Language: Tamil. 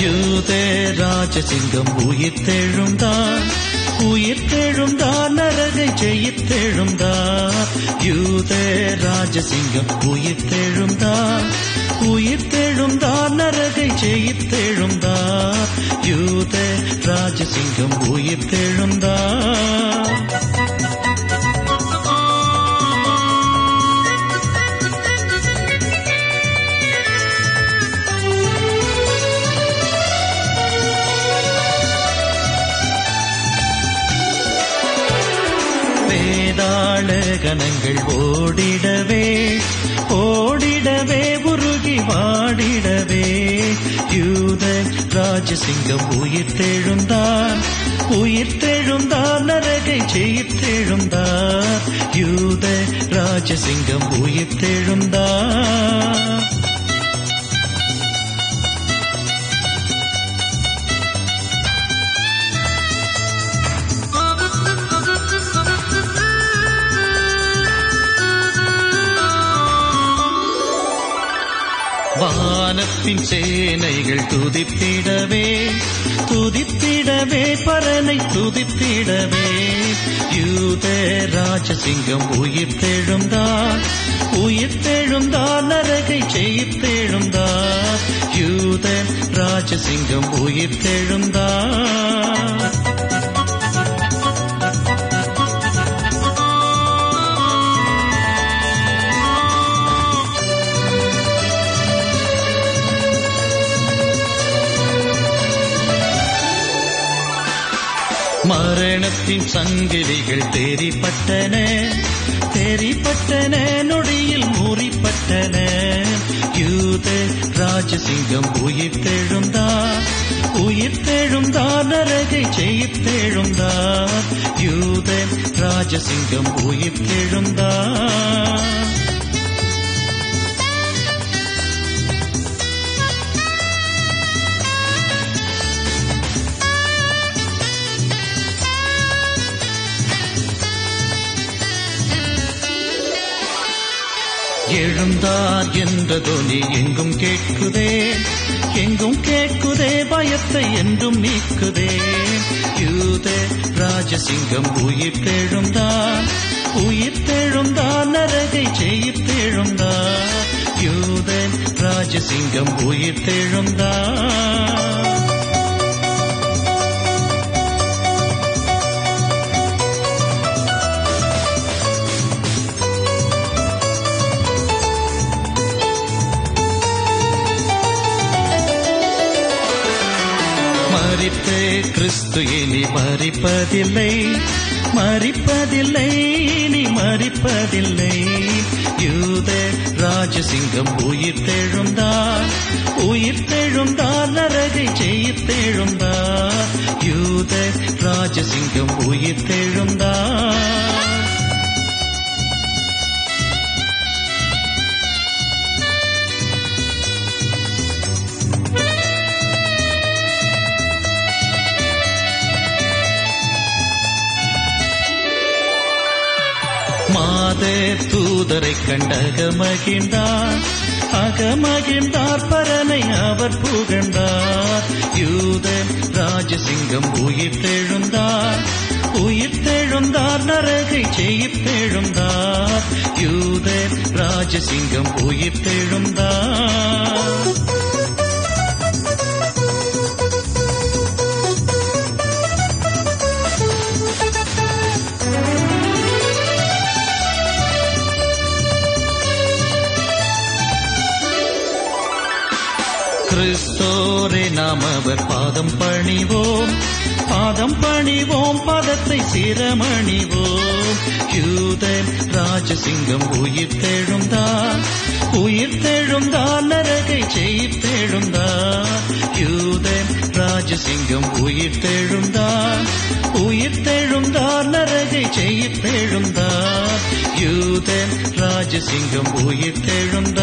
யூதே ராஜசிங்கம் உயிர்த்தெழுந்தார் உயிர்த்தெழுந்தார் நரகை ஜெயித்தெழுந்தார் யூதே ராஜசிங்கம் உயிர்த்தெழுந்தார் உயிர்த்தெழுந்தார் நரகை ஜெயித்தெழுந்தார் யூதே ராஜசிங்கம் உயிர்த்தெழுந்தார் வேதாள கணங்கள் ஓடிடவே ஓடிடவே உருகி வாடிடவே யூத ராஜசிங்கம் உயிர்த்தெழுந்தார் உயிர்த்தெழுந்தார் நரகை ஜெயித்தெழுந்தார் யூத ராஜசிங்கம் உயிர்த்தெழுந்தார் வானத்தின் சேனைகள் துதித்திடவே துதித்திடவே பரனை துதித்திடவே யூத ராஜசிங்கம் உயிர்த்தெழுந்தார் உயிர்த்தெழுந்தார் நரகை ஜெயித்தெழுந்தார் யூத ராஜசிங்கம் உயிர்த்தெழுந்தார் மரணத்தின் சங்கிலிகள் தேறிப்பட்டன தேறிப்பட்டன நொடியில் மூறிப்பட்டன யூத ராஜசிங்கம் உயிர்த்தெழுந்தார் உயிர்த்தெழுந்தார் நரகை ஜெயித்தெழுந்தார் யூத ராஜசிங்கம் உயிர்த்தெழுந்தார் எழுந்தார் என்ற தொனி எங்கும் கேட்குதே எங்கும் கேட்குதே பயத்தை என்றும் நீக்குதே யூத ராஜசிங்கம் உயிர்த்தெழுந்தார் உயிர்த்தெழுந்தார் நரகை ஜெயித்தெழுந்தார் யூத ராஜசிங்கம் உயிர்த்தெழுந்தார் மறித்த கிறிஸ்து இனி மறிப்பதில்லை மறிப்பதில்லை இனி மறிப்பதில்லை யூத ராஜசிங்கம் உயிர்த்தெழுந்தார் உயிர்த்தெழுந்தார் நரகை ஜெயித்தெழுந்தார் யூத ராஜசிங்கம் உயிர்த்தெழுந்தார் மாத தூதரை கண்டகமகிழ்ந்தார் அகமகிழ்ந்தார் பரனை அவர் புகழ்ந்தார் யூத ராஜசிங்கம் உயிர்த்தெழுந்தார் உயிர்த்தெழுந்தார் நரகை ஜெயித்தெழுந்தார் யூத ராஜசிங்கம் உயிர்த்தெழுந்தார் கிறிஸ்தோரே நாம் அவர் பாதம் பணிவோம் பாதம் பணிவோம் பதத்தை சிரமணிவோம் யூத ராஜசிங்கம் உயிர்த்தெழுந்தார் உயிர்த்தெழுந்தார் நரகை ஜெயித்தெழுந்தார் யூத ராஜசிங்கம் உயிர்த்தெழுந்தார் உயிர்த்தெழுந்தார் நரகை ஜெயித்தெழுந்தார் யூத ராஜசிங்கம் உயிர்த்தெழுந்தார்